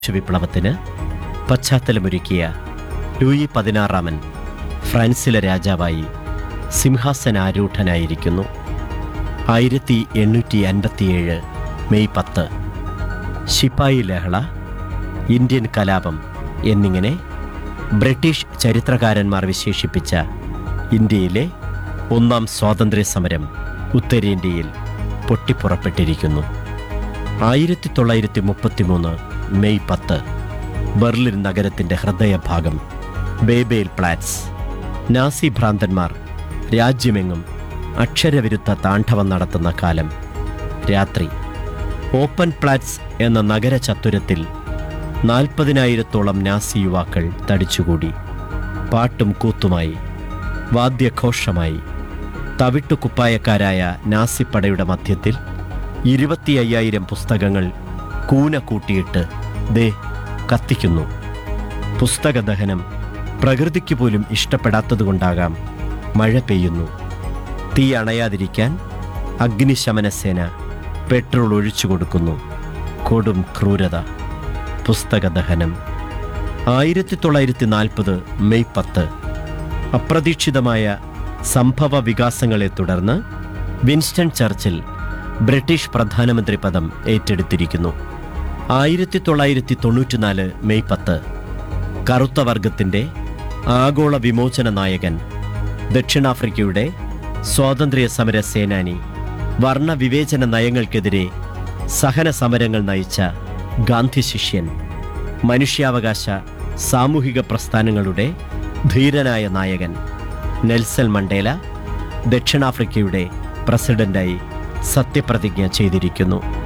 വിപ്ലവത്തിന് പശ്ചാത്തലമൊരുക്കിയ ലൂയി പതിനാറാമൻ ഫ്രാൻസിലെ രാജാവായി സിംഹാസനാരൂഢനായിരിക്കുന്നു ആയിരത്തി എണ്ണൂറ്റി അൻപത്തിയേഴ് മെയ് പത്ത് ശിപ്പായി ലഹള ഇന്ത്യൻ കലാപം എന്നിങ്ങനെ ബ്രിട്ടീഷ് ചരിത്രകാരന്മാർ വിശേഷിപ്പിച്ച ഇന്ത്യയിലെ ഒന്നാം സ്വാതന്ത്ര്യ സമരം ഉത്തരേന്ത്യയിൽ പൊട്ടിപ്പുറപ്പെട്ടിരിക്കുന്നു ആയിരത്തി തൊള്ളായിരത്തി മുപ്പത്തിമൂന്ന് മെയ് പത്ത് ബെർലിൻ നഗരത്തിൻ്റെ ഹൃദയഭാഗം ബേബേൽ പ്ലാറ്റ്സ് നാസി ഭ്രാന്തന്മാർ രാജ്യമെങ്ങും അക്ഷരവിരുദ്ധ താണ്ഡവം നടത്തുന്ന കാലം രാത്രി ഓപ്പൺ പ്ലാറ്റ്സ് എന്ന നഗര ചത്തുരത്തിൽ നാൽപ്പതിനായിരത്തോളം നാസി യുവാക്കൾ തടിച്ചുകൂടി പാട്ടും കൂത്തുമായി വാദ്യഘോഷമായി തവിട്ടുകുപ്പായക്കാരായ നാസിപ്പടയുടെ മധ്യത്തിൽ ഇരുപത്തി അയ്യായിരം പുസ്തകങ്ങൾ കൂന കൂട്ടിയിട്ട് ദേ കത്തിക്കുന്നു പുസ്തകദഹനം പ്രകൃതിക്ക് പോലും ഇഷ്ടപ്പെടാത്തതുകൊണ്ടാകാം മഴ പെയ്യുന്നു തീ അണയാതിരിക്കാൻ അഗ്നിശമനസേന പെട്രോൾ ഒഴിച്ചു കൊടുക്കുന്നു കൊടും ക്രൂരത പുസ്തകദഹനം ആയിരത്തി തൊള്ളായിരത്തി നാൽപ്പത് മെയ് പത്ത് അപ്രതീക്ഷിതമായ സംഭവ വികാസങ്ങളെ തുടർന്ന് വിൻസ്റ്റൺ ചർച്ചിൽ ബ്രിട്ടീഷ് പ്രധാനമന്ത്രി പദം ഏറ്റെടുത്തിരിക്കുന്നു ആയിരത്തി തൊള്ളായിരത്തി തൊണ്ണൂറ്റിനാല് മെയ് പത്ത് കറുത്ത വർഗത്തിൻ്റെ ആഗോള വിമോചന നായകൻ ദക്ഷിണാഫ്രിക്കയുടെ സ്വാതന്ത്ര്യ സമര സേനാനി വർണ്ണവിവേചന നയങ്ങൾക്കെതിരെ സഹന സമരങ്ങൾ നയിച്ച ഗാന്ധി ശിഷ്യൻ മനുഷ്യാവകാശ സാമൂഹിക പ്രസ്ഥാനങ്ങളുടെ ധീരനായ നായകൻ നെൽസൺ മണ്ടേല ദക്ഷിണാഫ്രിക്കയുടെ പ്രസിഡന്റായി സത്യപ്രതിജ്ഞ ചെയ്തിരിക്കുന്നു